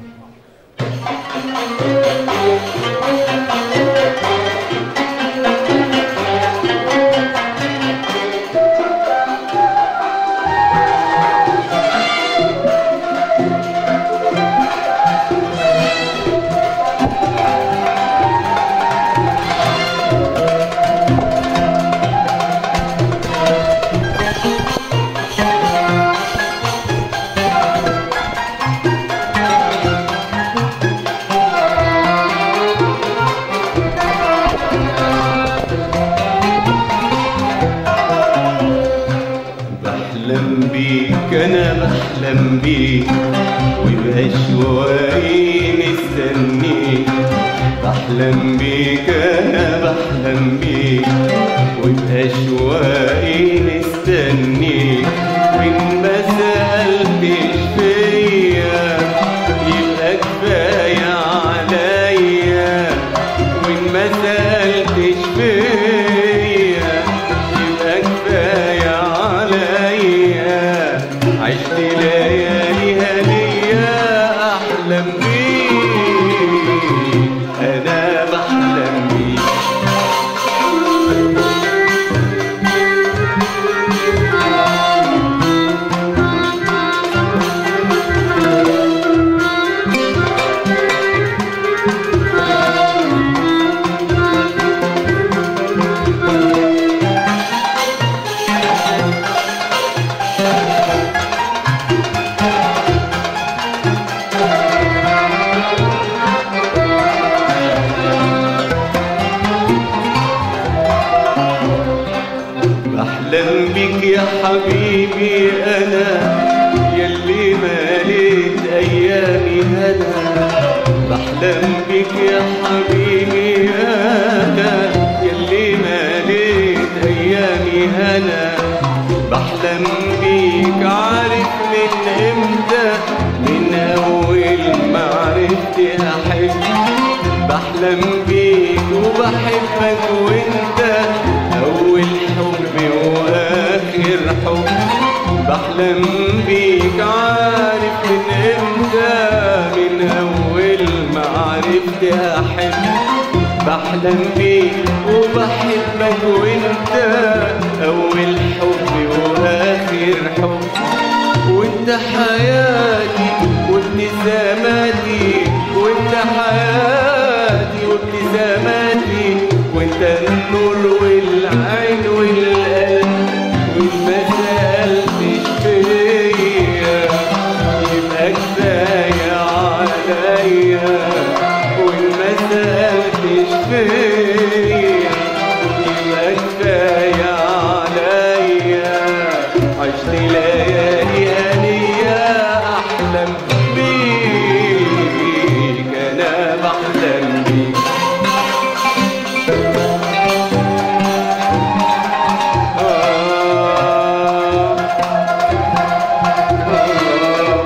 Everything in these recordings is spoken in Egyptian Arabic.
بحلم بيك انا بحلم بيك وبأشواقي مستنيك بحلم بيك انا بحلم بيك وبأشواقي مستنيك وإن ما سألتش فيا يبقى كفاية عليا وإن ما سألتش فيا يبقى كفاية عليا عشت ليالي هنية أحلم بيك أنا بحلم بيك بحلم بيك يا حبيبي انا يلي ماليت ايامي هنا بحلم بيك يا حبيبي انا يلي ماليت ايامي هنا بحلم بيك عارف من امتى من اول ما عرفت احب بحلم بيك وبحبك وانت اول حب واخر حب بحلم بيك عارف من امتى من اول ما عرفت احب بحلم بيك وبحبك وانت اول حب واخر حب وانت حياتي وابتساماتي وانت حياتي وابتساماتي وانت النور والعين والقلب وان ما سألتش فيا يبقى كفاية عليا وان ما سألتش فيا يبقى كفاية عليا عشت ليالي هنية أحلم بيك أنا بحلم بيك آه آه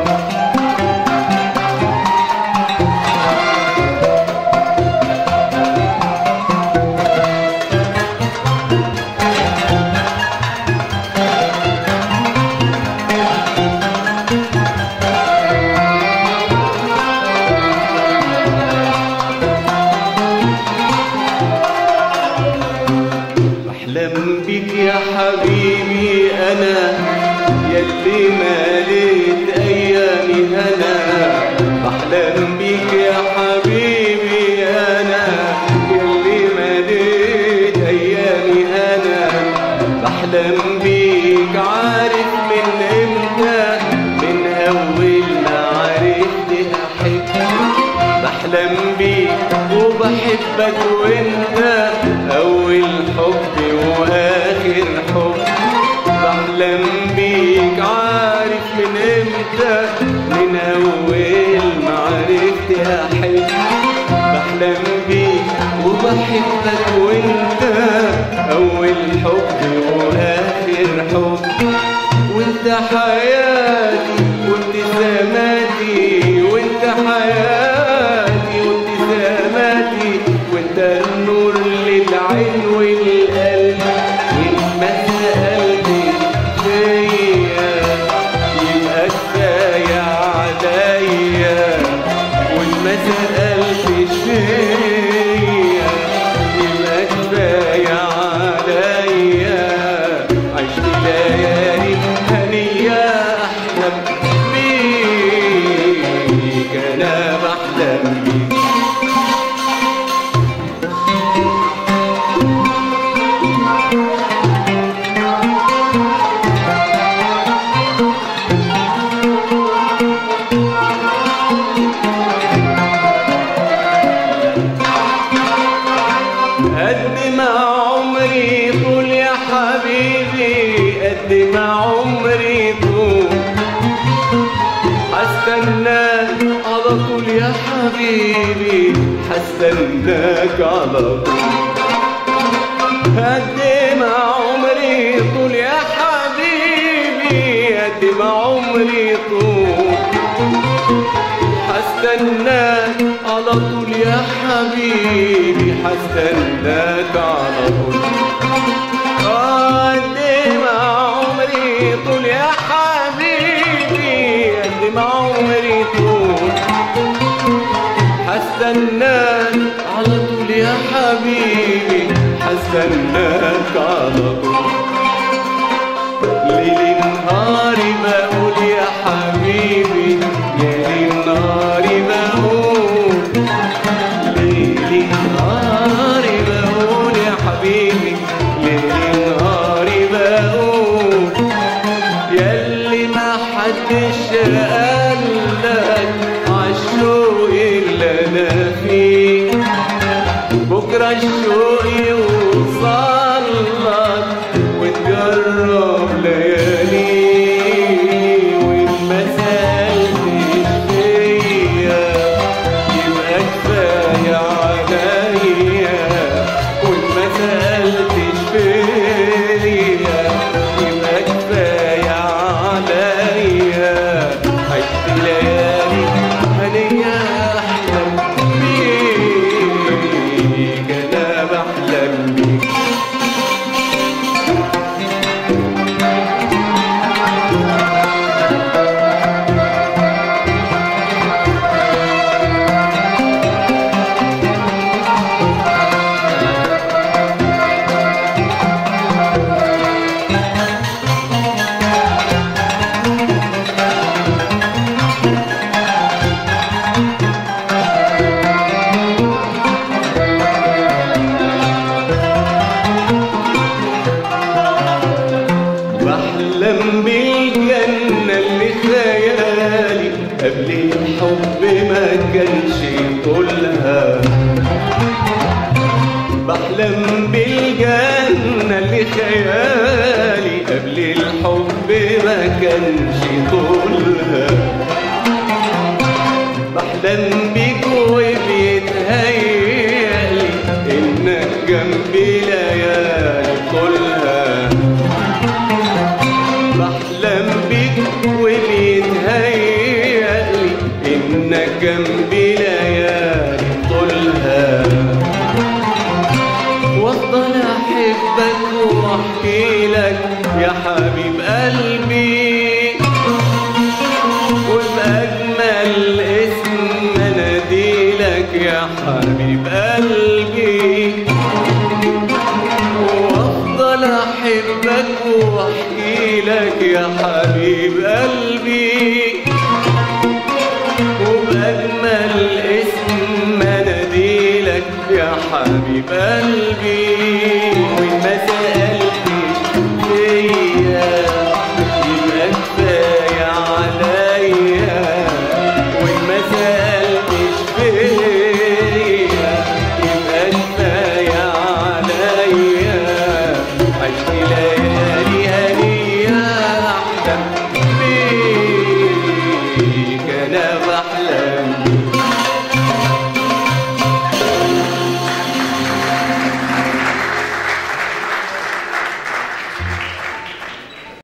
بحلم بيك يا حبيبي انا يلي ماليت ايامي هنا بحلم بيك يا حبيبي انا يلي ماليت ايامي هنا بحلم بيك عارف من امتى من اول ما عرفت احب بحلم بيك وبحبك وانت اول حب واخر حب بحلم بيك عارف من امتى من اول ما عرفت احب بحلم بيك وبحبك وانت اول حب واخر حب وانت حياتي وابتساماتي وانت حياتي وابتساماتي وانت النور للعين والقلب وان ما سألتش فيا يبقى كفاية عليا على طول يا حبيبي هستناك على طول قد ما عمري طول يا حبيبي قد ما عمري طول هستناك على طول يا حبيبي هستناك على طول قد ما عمري طول يا حبيبي قد ما عمري طول هستناك على طول يا حبيبي هستناك على طول ليل نهاري بقول يا حبيبي ليل نهاري بقول ليل نهاري بقول يا حبيبي ليل نهاري بقول ياللي ما حدش قالك عالشوق اللي انا فيه بكره الشوق يوصل لك وتجرب ليالي وان ما سالتش فيا يبقى كفايه عليا وان ما سالتش فيا يبقى كفايه عليا عشت ليالي هنيه احلم بيك انا بحلم بيك بحلم بالجنة اللي خيالي قبل الحب ما كانش طولها بحلم بالجنة اللي خيالي قبل الحب ما كانش طولها بحلم بيك وبيتهيألي إنك جنبي ليالي طولها بحلم بيك وبيتهيألي إنك جنبي ليالي طولها وافضل احبك واحكي لك يا حبيب قلبي وبأجمل اسم اناديلك يا حبيب قلبي وافضل احبك واحكي لك يا حبيب قلبي وبأجمل اسم اناديلك يا حبيب قلبي وإن ما سألتش فيا يبقى كفاية عليا وإن ما سألتش فيا يبقى كفاية عليا عشت ليالي هنية أحلم بيك أنا بحلم